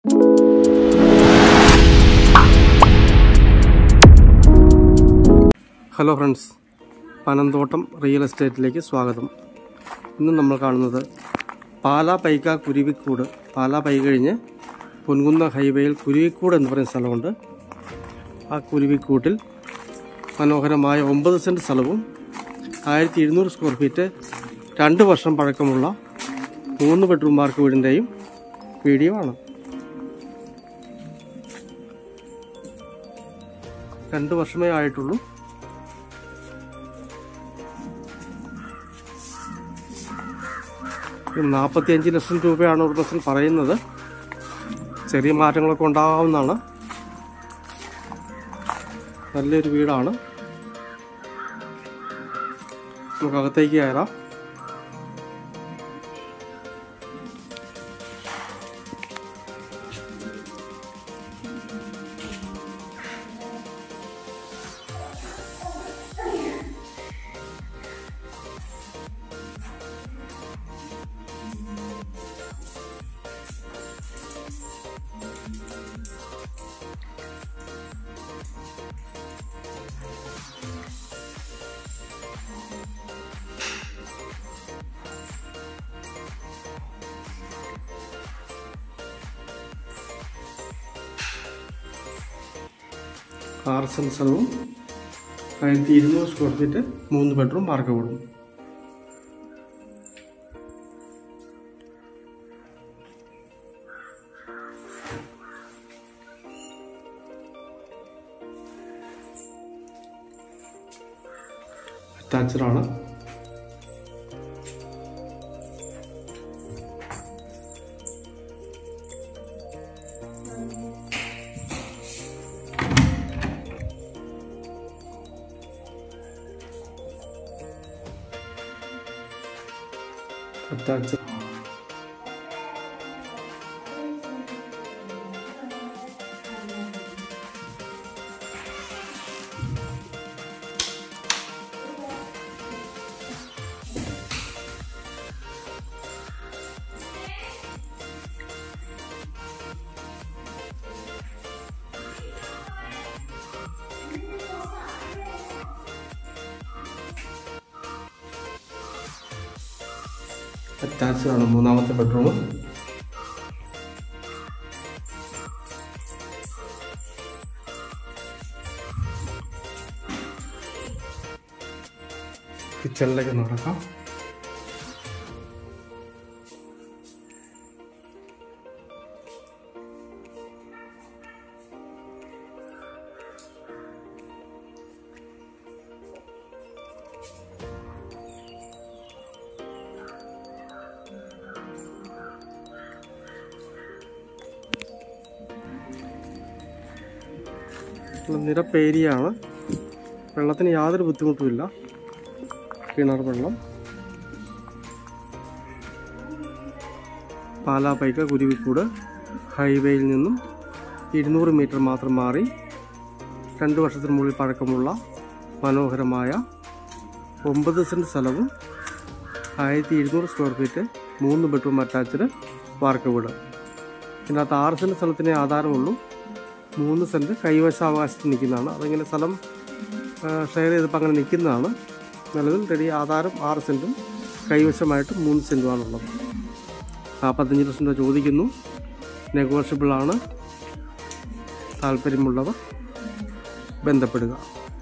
hello friends Panamthottam real എസ്റ്റേറ്റിലേക്ക് സ്വാഗതം ഇന്ന് നമ്മൾ കാണുന്നത് പാലാ പൈക്ക കുരുവിക്കൂട് പാലാ പൈ കഴിഞ്ഞ് പൊൻകുന്ന ഹൈവേയിൽ കുരുവിക്കൂട് എന്ന് പറയുന്ന സ്ഥലമുണ്ട് ആ കുരുവിക്കൂട്ടിൽ മനോഹരമായ ഒമ്പത് സെൻറ്റ് സ്ഥലവും ആയിരത്തി ഇരുന്നൂറ് സ്ക്വയർ ഫീറ്റ് രണ്ട് വർഷം പഴക്കമുള്ള മൂന്ന് ബെഡ്റൂം മാർക്ക് വീടിൻ്റെയും വീഡിയോ ആണ് രണ്ട് വർഷമേ ആയിട്ടുള്ളൂ നാൽപ്പത്തിയഞ്ച് ലക്ഷം രൂപയാണ് ഉടമസ്ഥൻ പറയുന്നത് ചെറിയ മാറ്റങ്ങളൊക്കെ ഉണ്ടാകാവുന്നതാണ് നല്ലൊരു വീടാണ് നമുക്ക് അകത്തേക്ക് കയറാം ആറ് സെൻറ്റ് സ്ഥലവും ആയിരത്തി ഇരുന്നൂറ് സ്ക്വയർ ഫീറ്റ് മൂന്ന് ബെഡ്റൂം മാർക്ക് കൂടും അറ്റാച്ചഡാണ് അറ്റാച്ച് അറ്റാച്ച്ഡ് ആണ് മൂന്നാമത്തെ ബെഡ്റൂം കിച്ചണിലേക്ക് നടക്കാം നിരപ്പ് ഏരിയയാണ് വെള്ളത്തിന് യാതൊരു ബുദ്ധിമുട്ടുമില്ല കിണർ വെള്ളം പാലാപ്പൈക്ക കുരുവിക്കൂട് ഹൈവേയിൽ നിന്നും ഇരുന്നൂറ് മീറ്റർ മാത്രം മാറി രണ്ട് വർഷത്തിന് മുകളിൽ പഴക്കമുള്ള മനോഹരമായ ഒമ്പത് സെൻറ്റ് സ്ഥലവും ആയിരത്തി ഇരുന്നൂറ് സ്ക്വയർ ഫീറ്റ് മൂന്ന് ബെഡ്റൂം അറ്റാച്ച്ഡ് വാർക്ക് വീട് ഇതിനകത്ത് ആറ് സെൻറ്റ് സ്ഥലത്തിനേ ആധാരമുള്ളൂ മൂന്ന് സെൻറ്റ് കൈവശാവകാശത്തിൽ നിൽക്കുന്നതാണ് അതിങ്ങനെ സ്ഥലം ഷെയർ ചെയ്തപ്പോൾ അങ്ങനെ നിൽക്കുന്നതാണ് നിലവിൽ റെഡി ആധാരം ആറ് സെൻറ്റും കൈവശമായിട്ട് മൂന്ന് സെൻറ്റുമാണുള്ളത് നാൽപ്പത്തഞ്ച് ലക്ഷം രൂപ ചോദിക്കുന്നു നെഗോഷ്യബിളാണ് താല്പര്യമുള്ളവർ ബന്ധപ്പെടുക